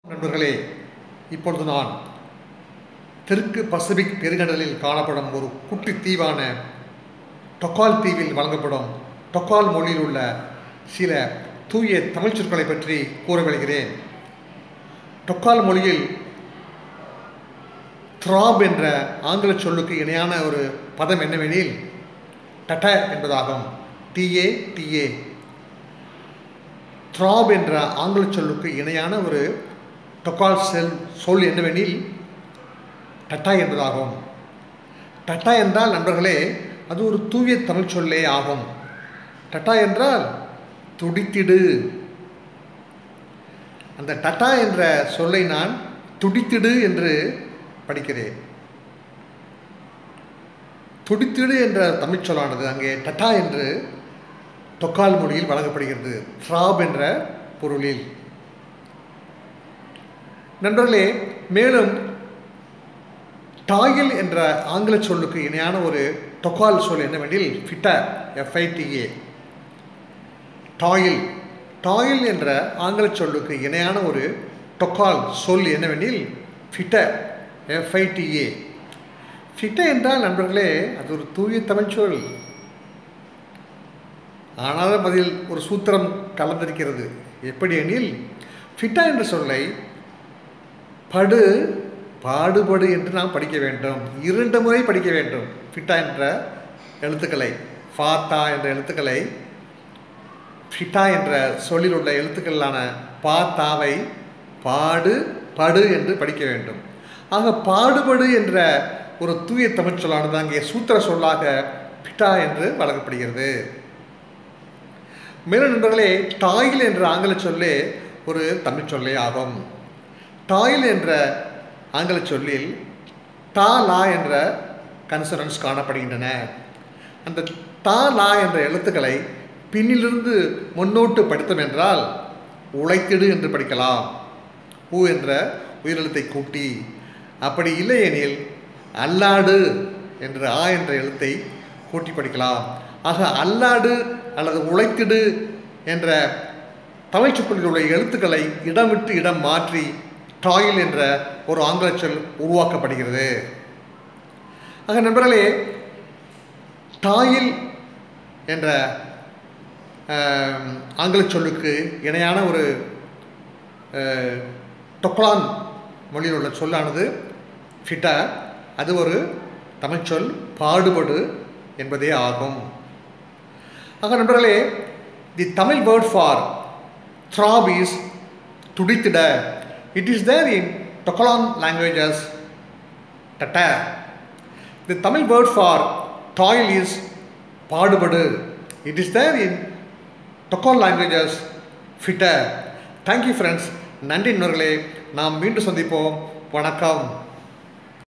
நண்பர்களே இப்பொழுது நான் தெற்கு பசிபிக் பெருங்கடலில் காணப்படும் ஒரு குட்டி தீவான டொக்கால் தீவில் வழங்கப்படும் டொக்கால் மொழியில் உள்ள சில தூய தமிழ் சொற்களை பற்றி கூற விளைகிறேன் டொக்கால் மொழியில் த்ராப் என்ற ஆங்கில சொல்லுக்கு இணையான ஒரு பதம் என்னவெனில் டட என்பதாகும் டிஏ டிஏ த்ராப் என்ற ஆங்கில சொல்லுக்கு இணையான ஒரு டொக்கால் செல் சொல் என்னவெனில் டட்டா என்பதாகும் டட்டா என்றால் நண்பர்களே அது ஒரு தூய தமிழ் சொல்லே ஆகும் டட்டா என்றால் துடித்திடு அந்த டட்டா என்ற சொல்லை நான் துடித்திடு என்று படிக்கிறேன் துடித்திடு என்ற தமிழ் சொல்லானது அங்கே டட்டா என்று தொக்கால் மொழியில் வழங்கப்படுகிறது த்ராப் என்ற பொருளில் நண்பர்களே மேலும் டாயில் என்ற ஆங்கில சொல்லுக்கு இணையான ஒரு டொக்கால் சொல் என்னவெனில் ஃபிட்ட எஃப்ஐடிஏ டாயில் டாயில் என்ற ஆங்கில சொல்லுக்கு இணையான ஒரு டொக்கால் சொல் என்னவெனில் ஃபிட்ட எஃப்ஐடிஏ ஃபிட்ட என்றால் நண்பர்களே அது ஒரு தூய தமிழ் சொல் ஆனாலும் அதில் ஒரு சூத்திரம் கலந்திருக்கிறது எப்படி எனில் ஃபிட்டா என்ற சொல்லை படு பாடுபடு என்று நாம் படிக்க வேண்டும் இரண்டு முறை படிக்க வேண்டும் ஃபிட்டா என்ற எழுத்துக்களை ஃபாத்தா என்ற எழுத்துக்களை ஃபிட்டா என்ற சொல்லில் உள்ள எழுத்துக்களான பாத்தாவை பாடு படு என்று படிக்க வேண்டும் ஆக பாடுபடு என்ற ஒரு தூய தமிழ் சொல்லானது அங்கே சூத்திர சொல்லாக பிட்டா என்று வழங்கப்படுகிறது மேலும் நண்பர்களே டாயில் என்ற ஆங்கில சொல்லே ஒரு தமிழ் சொல்லே ஆகும் டாயில் என்ற ஆங்கில சொல்லில் டா லா என்ற கன்சனன்ஸ் காணப்படுகின்றன அந்த தா லா என்ற எழுத்துக்களை பின்னிலிருந்து முன்னோட்டு படித்தோம் என்றால் உழைத்திடு என்று படிக்கலாம் பூ என்ற உயிரெழுத்தை கூட்டி அப்படி இல்லையெனில் அல்லாடு என்ற ஆ என்ற எழுத்தை கூட்டி படிக்கலாம் ஆக அல்லாடு அல்லது உழைத்திடு என்ற தமிழ் சொற்களில் உள்ள எழுத்துக்களை இடம் விட்டு இடம் மாற்றி டாயில் என்ற ஒரு ஆங்கில சொல் உருவாக்கப்படுகிறது ஆக நண்பர்களே டாயில் என்ற ஆங்கில சொல்லுக்கு இணையான ஒரு டொக்லான் மொழியில் உள்ள சொல்லானது ஃபிட்டா அது ஒரு தமிழ் சொல் பாடுபடு என்பதே ஆகும் ஆக நண்பர்களே the Tamil word for throb is துடித்திட இட் இஸ் தேர் இன் டொக்கலான் லாங்குவேஜஸ் டட்ட the Tamil word for toil is பாடுபடு இட் இஸ் தேர் இன் டொக்கால் லாங்குவேஜஸ் ஃபிட்ட தேங்க்யூ ஃப்ரெண்ட்ஸ் நன்றி நண்பர்களே நாம் மீண்டும் சந்திப்போம் வணக்கம்